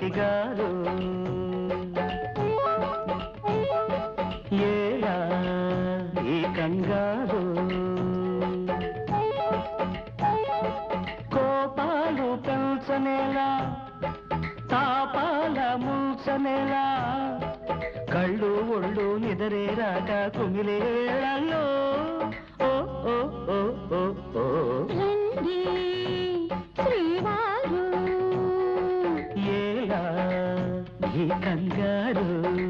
శ్రీమతి గారు ఏలా ఈ కంగారు కోపాలు పెంచనేలా తాపాల ముంచనేలా కళ్ళు ఒళ్ళు నిదరే రాక కుమిలే వేళల్లో ఓ ఓ ఓ ఓ ఓ రండి శ్రీవారు ఏలా ఈ కంగారు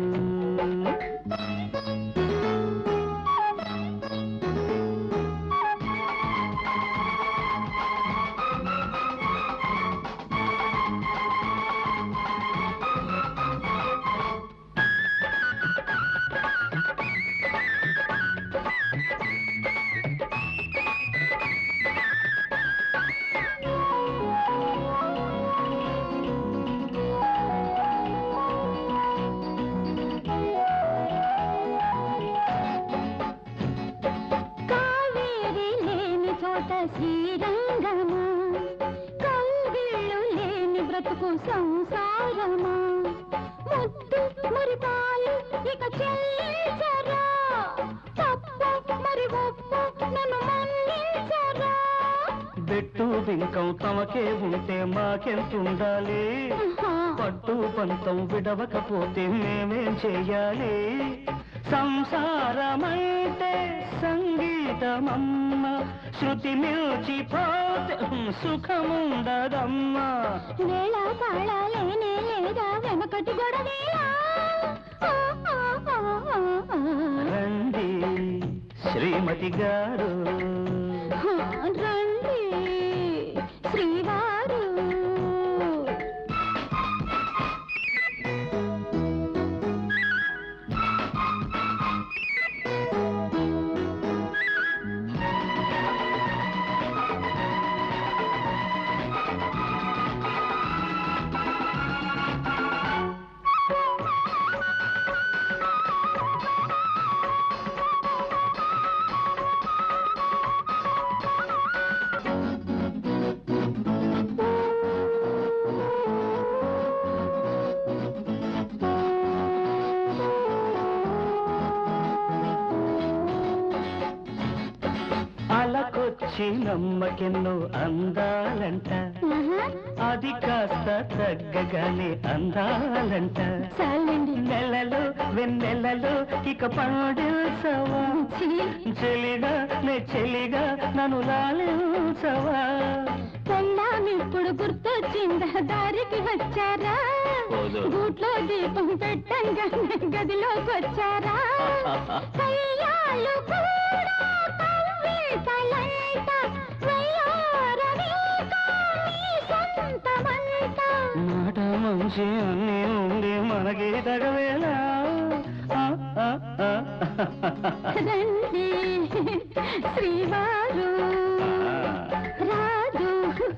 కావేరి లేని చోట శ్రీరంగమా కౌగిళ్ళు లేని బ్రతుకు సంసారమా ముద్దు మురిపాలు ఇక చెల్లించరా తప్పు మరి ఒప్పు నన్ను మన్నించరా బెట్టు బింకం తమకే ఉంటే మాకెంతుండాలి పట్టు పంతం విడవకపోతే మేమేం చెయ్యాలి సంసారమైతే సంగీతమమ్మ శృతి మిల్చిపోతే సుఖముండదమ్మా వేళ కాళ లేనే లేదా వెనకటి గొడవేలా ఆ, ఆ, ఆ, ఆ, ఆ. రండి శ్రీమతి గారు రండి శ్రీవారు అలకొచ్చి నమ్మకెన్నో అందాలంట ఆహా, అది కాస్త తగ్గగానే అందాలంట చాలండి నెలలు వెన్నెలలు ఇక పండించవా ఛీ, చెలిగా నే చెలిగా నన్ను లాలించవా పెళ్ళామిప్పుడు గుర్తొచ్చిందా దారికి వచ్చారా పోదు. గూట్లో దీపం పెట్టంగా గదిలోకి వచ్చారా కయ్యాలు కూడా కవ్వింతలంట, వయ్యారమీక మీ సొంతమంట. మాట మంచి అన్ని ఉండి మనకి తగవేలా ఆ, ఆ, ఆ. రండి శ్రీవారు రాజు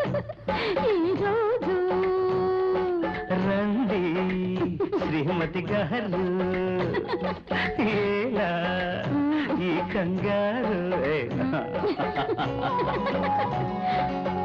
ఈరోజు రండి శ్రీమతి గారు ఏలా ఈ కంగారు ఏ.